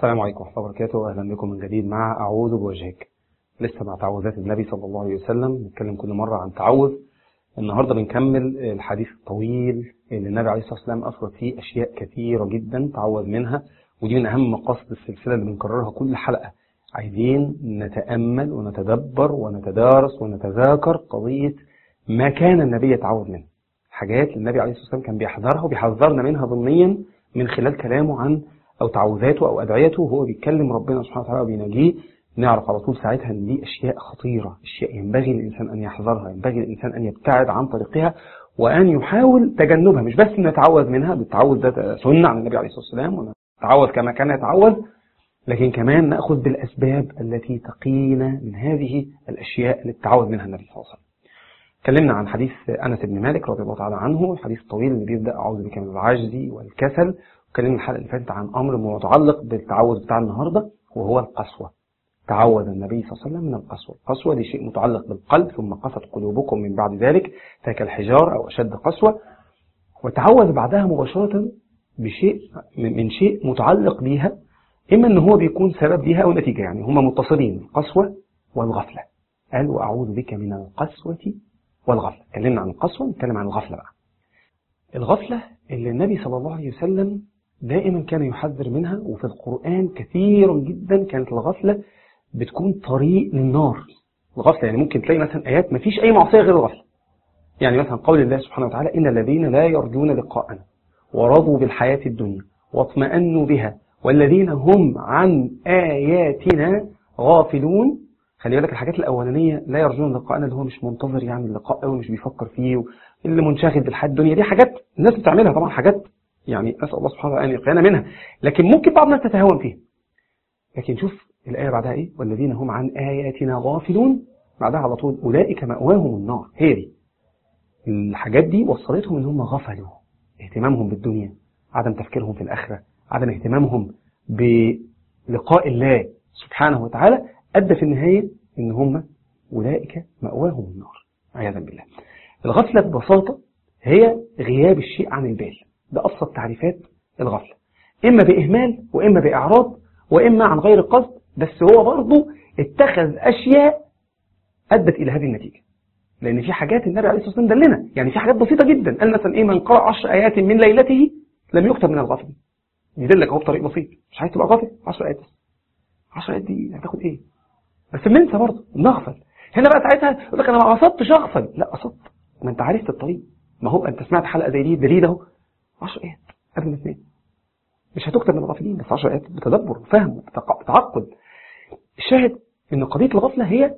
السلام عليكم ورحمة الله وبركاته أهلا بكم من جديد مع أعوذ بوجهك لسه مع تعوذات النبي صلى الله عليه وسلم نتكلم كل مرة عن تعوذ النهاردة بنكمل الحديث الطويل اللي النبي عليه الصلاة والسلام أفرد فيه أشياء كثيرة جدا تعوذ منها ودي من أهم مقاصد السلسلة اللي بنكررها كل حلقة عايزين نتأمل ونتدبر ونتدارس ونتذاكر قضية ما كان النبي يتعوذ منه حاجات النبي عليه الصلاة والسلام كان بيحذرها وبيحذرنا منها ضمنيا من خلال كلامه عن أو تعوذاته أو أدعيته وهو بيتكلم ربنا سبحانه وتعالى وبيناجيه نعرف على طول ساعتها ان دي اشياء خطيرة اشياء ينبغي للانسان ان يحذرها ينبغي للانسان ان يبتعد عن طريقها وان يحاول تجنبها مش بس ان نتعوذ منها بالتعوذ ده سنة عن النبي عليه الصلاة والسلام ونتعوذ كما كان يتعوذ لكن كمان نأخذ بالأسباب التي تقينا من هذه الأشياء اللي التعوذ منها النبي صلى الله عليه وسلم تكلمنا عن حديث أنس بن مالك رضي الله تعالى عنه الحديث الطويل اللي بيبدأ أعوذ بك من العجز والكسل وكلمنا الحلقة اللي فاتت عن أمر متعلق بالتعوذ بتاع النهاردة وهو القسوة تعوذ النبي صلى الله عليه وسلم من القسوة القسوة دي شيء متعلق بالقلب ثم قست قلوبكم من بعد ذلك فكالحجار أو أشد قسوة وتعوذ بعدها مباشرة بشيء من شيء متعلق بيها إما أن هو بيكون سبب ليها أو نتيجة يعني هما متصلين القسوة والغفلة قال وأعوذ بك من القسوة والغفلة اتكلمنا عن القسوة نتكلم عن الغفلة بقى الغفلة اللي النبي صلى الله عليه وسلم دائما كان يحذر منها وفي القرآن كثيرا جدا كانت الغفلة بتكون طريق للنار الغفلة يعني ممكن تلاقي مثلا آيات ما فيش أي معصية غير الغفلة يعني مثلا قول الله سبحانه وتعالى إن الذين لا يرجون لقاءنا ورضوا بالحياة الدنيا واطمأنوا بها والذين هم عن آياتنا غافلون خلي بالك الحاجات الأولانية لا يرجون لقاءنا اللي هو مش منتظر يعني اللقاء قوي مش بيفكر فيه اللي منشغل بالحياة الدنيا دي حاجات الناس بتعملها طبعا حاجات يعني أسأل الله سبحانه وتعالى أن يقينا منها لكن ممكن بعض الناس تتهاون فيها لكن شوف الآية بعدها إيه والذين هم عن آياتنا غافلون بعدها على طول أولئك مأواهم النار هي دي الحاجات دي وصلتهم إن هم غفلوا اهتمامهم بالدنيا عدم تفكيرهم في الآخرة عدم اهتمامهم بلقاء الله سبحانه وتعالى أدى في النهاية إن هم أولئك مأواهم النار عياذا بالله الغفلة ببساطة هي غياب الشيء عن البال ده أبسط تعريفات الغفلة إما بإهمال وإما بإعراض وإما عن غير قصد بس هو برضه اتخذ أشياء أدت إلى هذه النتيجة لأن في حاجات النبي عليه الصلاة والسلام دلنا يعني في حاجات بسيطة جدا قال مثلا إيه من قرأ عشر آيات من ليلته لم يكتب من الغافلين يدلك أهو بطريق بسيط مش عايز تبقى غافل 10 آيات 10 آيات دي هتاخد إيه بس بننسى برضه بنغفل هنا بقى ساعتها يقول لك أنا ما قصدتش أغفل لا قصدت ما أنت عرفت الطريق ما هو أنت سمعت حلقة زي دي دليل أهو 10 آيات قبل ما تنام مش هتكتب من الغافلين بس 10 آيات بتدبر وفهم وتعقد الشاهد ان قضية الغفلة هي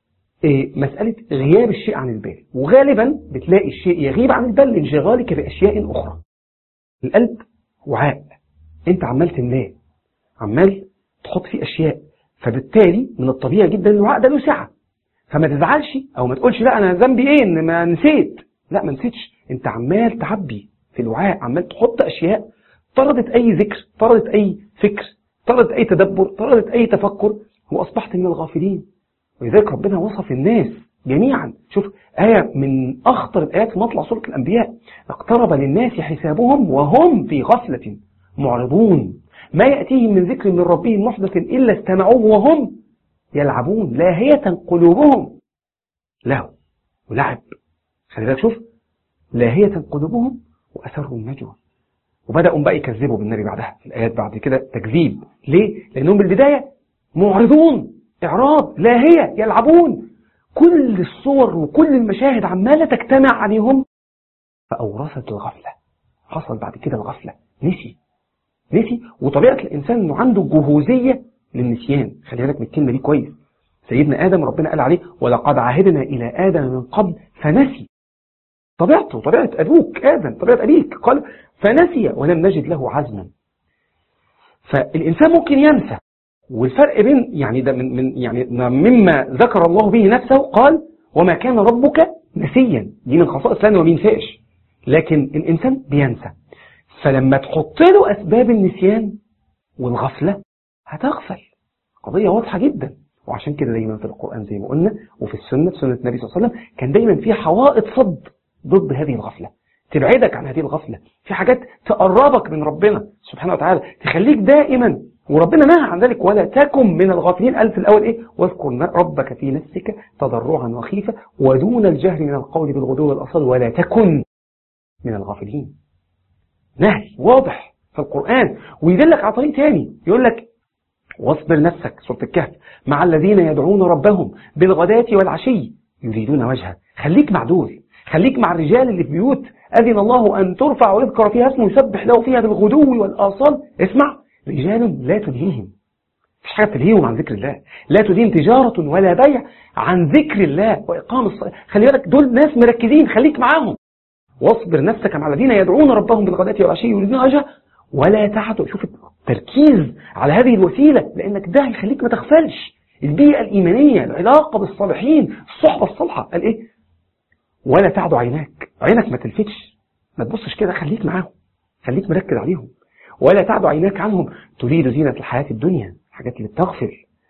مسألة غياب الشيء عن البال وغالبا بتلاقي الشيء يغيب عن البال لانشغالك بأشياء أخرى القلب وعاء انت عمال تملاه عمال تحط فيه أشياء فبالتالي من الطبيعي جدا ان الوعاء ده له سعة فما تزعلش او ما تقولش لا انا ذنبي ايه ان ما نسيت لا ما نسيتش انت عمال تعبي في الوعاء عمال تحط أشياء طردت أي ذكر طردت أي فكر طردت أي تدبر طردت أي تفكر وأصبحت من الغافلين ولذلك ربنا وصف الناس جميعا شوف آية من أخطر الآيات في مطلع سورة الأنبياء اقترب للناس حسابهم وهم في غفلة معرضون ما يأتيهم من ذكر من ربهم محدث إلا استمعوه وهم يلعبون لاهية قلوبهم له ولعب خلي بالك شوف لاهية قلوبهم وأثروا النجوى وبدأوا بقى يكذبوا بالنبي بعدها في الآيات بعد كده تكذيب ليه؟ لأنهم بالبداية معرضون إعراض لاهية يلعبون كل الصور وكل المشاهد عمالة تجتمع عليهم فأورثت الغفلة حصل بعد كده الغفلة نسي نسي وطبيعة الإنسان أنه عنده جهوزية للنسيان خلي بالك من الكلمة دي كويس سيدنا آدم ربنا قال عليه ولقد عهدنا إلى آدم من قبل فنسي طبيعته طبيعة أبوك آدم طبيعة أبيك قال فنسي ولم نجد له عزما فالإنسان ممكن ينسى والفرق بين يعني ده من, من يعني مما ذكر الله به نفسه قال وما كان ربك نسيا دي من خصائص لأنه ما بينساش لكن الإنسان بينسى فلما تحط له أسباب النسيان والغفلة هتغفل قضية واضحة جدا وعشان كده دايما في القرآن زي ما قلنا وفي السنة في سنة النبي صلى الله عليه وسلم كان دايما في حوائط صد ضد هذه الغفلة تبعدك عن هذه الغفلة في حاجات تقربك من ربنا سبحانه وتعالى تخليك دائما وربنا نهى عن ذلك ولا تكن من الغافلين قال في الأول إيه واذكر ربك في نفسك تضرعا وخيفة ودون الجهر من القول بالغدو والأصال ولا تكن من الغافلين نهي واضح في القرآن ويدلك على طريق تاني يقول لك واصبر نفسك سورة الكهف مع الذين يدعون ربهم بالغداة والعشي يريدون وجهه خليك مع دول خليك مع الرجال اللي في بيوت أذن الله أن ترفع ويذكر فيها اسمه يسبح له فيها بالغدو والآصال اسمع رجال لا تلهيهم مش حاجة تلهيهم عن ذكر الله لا تدين تجارة ولا بيع عن ذكر الله وإقام الصلاة خلي بالك دول ناس مركزين خليك معاهم واصبر نفسك مع الذين يدعون ربهم بالغداة والعشي يريدون وجهه ولا تعدوا شوف التركيز على هذه الوسيلة لأنك ده يخليك ما تغفلش البيئة الإيمانية العلاقة بالصالحين الصحبة الصالحة قال إيه ولا تعدوا عيناك عينك ما تلفتش ما تبصش كده خليك معاهم خليك مركز عليهم ولا تعدوا عيناك عنهم تريد زينة الحياة الدنيا الحاجات اللي بتغفل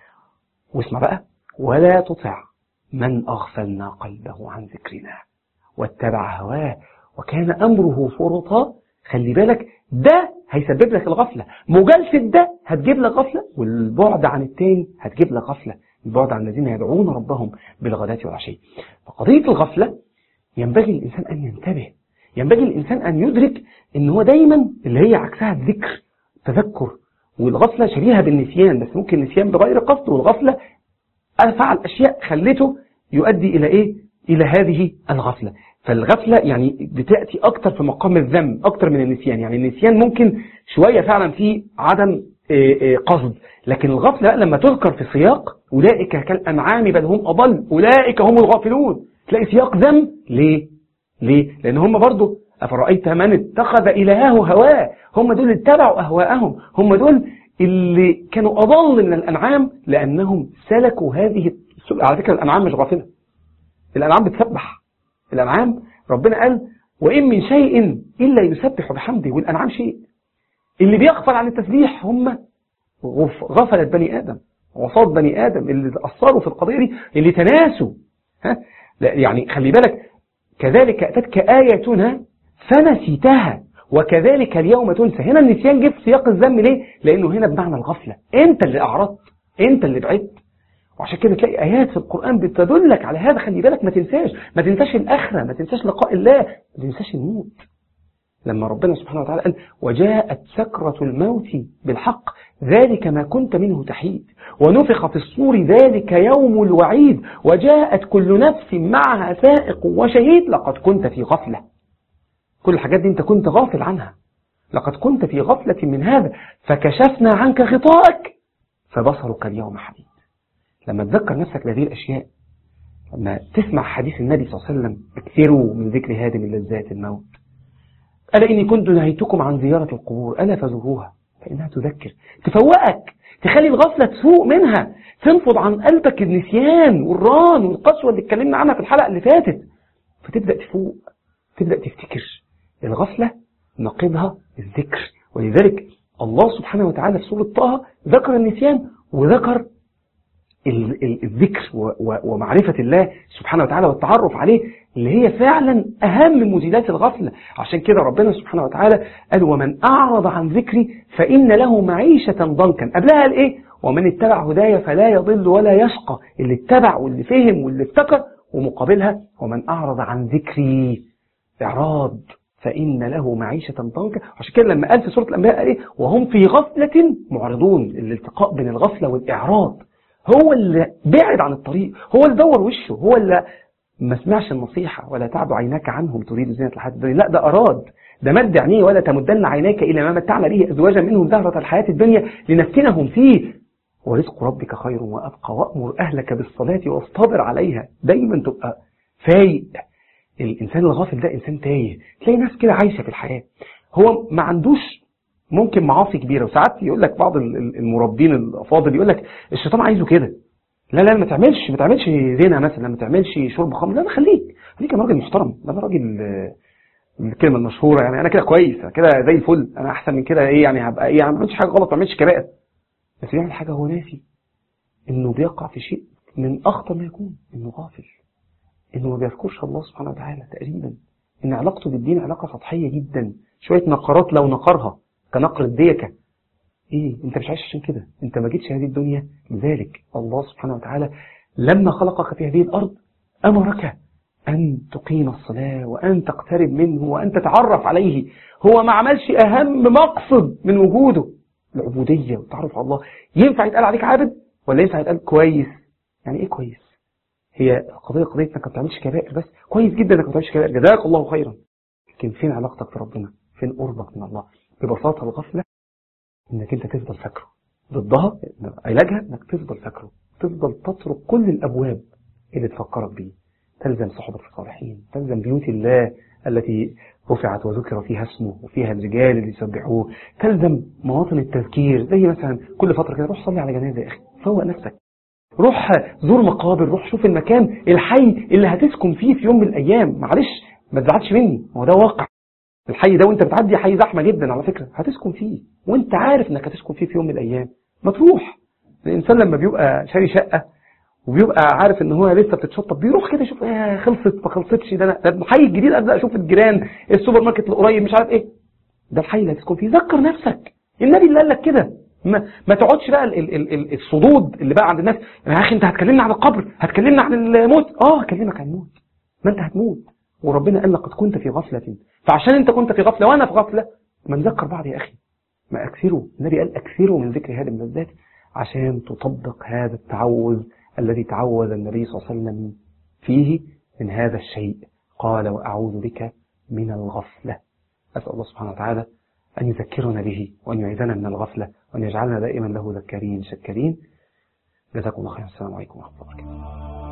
واسمع بقى ولا تطع من أغفلنا قلبه عن ذكرنا واتبع هواه وكان أمره فرطا خلي بالك ده هيسبب لك الغفلة مجالسة ده هتجيب لك غفلة والبعد عن التاني هتجيب لك غفلة البعد عن الذين يدعون ربهم بالغداة والعشي فقضية الغفلة ينبغي الإنسان أن ينتبه ينبغي الإنسان أن يدرك أن هو دايما اللي هي عكسها الذكر تذكر والغفلة شبيهة بالنسيان بس ممكن نسيان بغير قصد والغفلة فعل أشياء خلته يؤدي إلى إيه إلى هذه الغفلة فالغفلة يعني بتأتي أكتر في مقام الذنب أكتر من النسيان يعني النسيان ممكن شوية فعلا في عدم قصد لكن الغفلة لما تذكر في سياق أولئك كالأنعام بل هم أضل أولئك هم الغافلون تلاقي سياق ذنب ليه ليه لأن هم برضو أفرأيت من اتخذ إلهه هواه هم دول اتبعوا أهواءهم هم دول اللي كانوا أضل من الأنعام لأنهم سلكوا هذه السبل على فكرة الأنعام مش غافلة الأنعام بتسبح الأنعام ربنا قال وإن من شيء إلا يسبح بحمده والأنعام شيء اللي بيغفل عن التسبيح هم غفلت بني آدم وصاد بني آدم اللي أثروا في القضية دي اللي تناسوا ها لا يعني خلي بالك كذلك أتتك آياتنا فنسيتها وكذلك اليوم تنسى هنا النسيان جه في سياق الذم ليه لأنه هنا بمعنى الغفلة أنت اللي أعرضت أنت اللي بعدت وعشان كده تلاقي آيات في القرآن بتدلك على هذا خلي بالك ما تنساش ما تنساش الآخرة ما تنساش لقاء الله ما تنساش الموت لما ربنا سبحانه وتعالى قال وجاءت سكرة الموت بالحق ذلك ما كنت منه تحيد ونفخ في الصور ذلك يوم الوعيد وجاءت كل نفس معها سائق وشهيد لقد كنت في غفلة كل الحاجات دي انت كنت غافل عنها لقد كنت في غفلة من هذا فكشفنا عنك غطاءك فبصرك اليوم حديد لما تذكر نفسك بهذه الأشياء لما تسمع حديث النبي صلى الله عليه وسلم اكثروا من ذكر هادم اللذات الموت ألا إني كنت نهيتكم عن زيارة القبور ألا فزوروها فإنها تذكر تفوقك تخلي الغفلة تفوق منها تنفض عن قلبك النسيان والران والقسوة اللي اتكلمنا عنها في الحلقة اللي فاتت فتبدأ تفوق تبدأ تفتكر الغفلة نقضها الذكر ولذلك الله سبحانه وتعالى في سورة طه ذكر النسيان وذكر الذكر ومعرفة الله سبحانه وتعالى والتعرف عليه اللي هي فعلا أهم مزيلات الغفلة عشان كده ربنا سبحانه وتعالى قال ومن أعرض عن ذكري فإن له معيشة ضنكا قبلها قال إيه ومن اتبع هدايا فلا يضل ولا يشقى اللي اتبع واللي فهم واللي افتكر ومقابلها ومن أعرض عن ذكري إعراض فإن له معيشة ضنكا عشان كده لما قال في سورة الأنبياء قال إيه وهم في غفلة معرضون الالتقاء بين الغفلة والإعراض هو اللي بعد عن الطريق هو اللي دور وشه هو اللي ما سمعش النصيحة ولا تعد عيناك عنهم تريد زينة الحياة الدنيا لا ده أراد ده مد عينيه ولا تمدن عينيك إلى ما متعنا به أزواجا منهم زهرة الحياة الدنيا لنفتنهم فيه ورزق ربك خير وأبقى وأمر أهلك بالصلاة واصطبر عليها دايما تبقى فايق الإنسان الغافل ده إنسان تايه تلاقي ناس كده عايشة في الحياة هو ما عندوش ممكن معاصي كبيرة وساعات يقول لك بعض المربين الأفاضل يقول لك الشيطان عايزه كده لا لا ما تعملش ما تعملش زنا مثلا ما تعملش شرب خمر لا لا خليك خليك انا راجل محترم انا راجل الكلمه المشهوره يعني انا كده كويس أنا كده زي الفل انا احسن من كده ايه يعني هبقى ايه يعني ما عملتش حاجه غلط ما عملتش كبائر بس يعمل حاجه هو ناسي انه بيقع في شيء من اخطر ما يكون انه غافل انه ما بيذكرش الله سبحانه وتعالى تقريبا ان علاقته بالدين علاقه سطحيه جدا شويه نقرات لو نقرها كنقر الديكه ايه انت مش عايش عشان كده انت ما جيتش هذه الدنيا لذلك الله سبحانه وتعالى لما خلقك في هذه الارض امرك ان تقيم الصلاة وان تقترب منه وان تتعرف عليه هو ما عملش اهم مقصد من وجوده العبودية والتعرف على الله ينفع يتقال عليك عابد ولا ينفع يتقال كويس يعني ايه كويس هي قضية قضية انك ما بتعملش كبائر بس كويس جدا انك ما بتعملش كبائر جزاك الله خيرا لكن فين علاقتك بربنا فين قربك من الله ببساطة الغفلة انك انت تفضل فاكره ضدها علاجها انك تفضل فاكره تفضل تطرق كل الابواب اللي تفكرك بيه تلزم صحبة الصالحين تلزم بيوت الله التي رفعت وذكر فيها اسمه وفيها الرجال اللي يسبحوه تلزم مواطن التذكير زي مثلا كل فترة كده روح صلي على جنازة يا اخي فوق نفسك روح زور مقابر روح شوف المكان الحي اللي هتسكن فيه في يوم من الايام معلش ما تزعلش مني هو ده واقع الحي ده وانت بتعدي حي زحمه جدا على فكره هتسكن فيه وانت عارف انك هتسكن فيه في يوم من الايام ما تروح الانسان لما بيبقى شاري شقه وبيبقى عارف ان هو لسه بتتشطب بيروح كده يشوف ايه خلصت ما خلصتش ده انا ده الحي الجديد ابدا اشوف الجيران السوبر ماركت القريب مش عارف ايه ده الحي اللي هتسكن فيه ذكر نفسك النبي اللي قال لك كده ما, ما تقعدش بقى ال ال ال الصدود اللي بقى عند الناس يا اخي انت هتكلمنا عن القبر هتكلمنا عن الموت اه هكلمك عن الموت ما انت هتموت وربنا قال لقد كنت في غفلة فعشان انت كنت في غفلة وانا في غفلة ما نذكر بعض يا اخي ما اكثروا النبي قال اكثروا من ذكر هذه الملذات عشان تطبق هذا التعوذ الذي تعوذ النبي صلى الله عليه وسلم فيه من هذا الشيء قال وأعوذ بك من الغفلة أسأل الله سبحانه وتعالى أن يذكرنا به وأن يعيذنا من الغفلة وأن يجعلنا دائما له ذكارين شكرين جزاكم الله خيرا السلام عليكم ورحمة الله وبركاته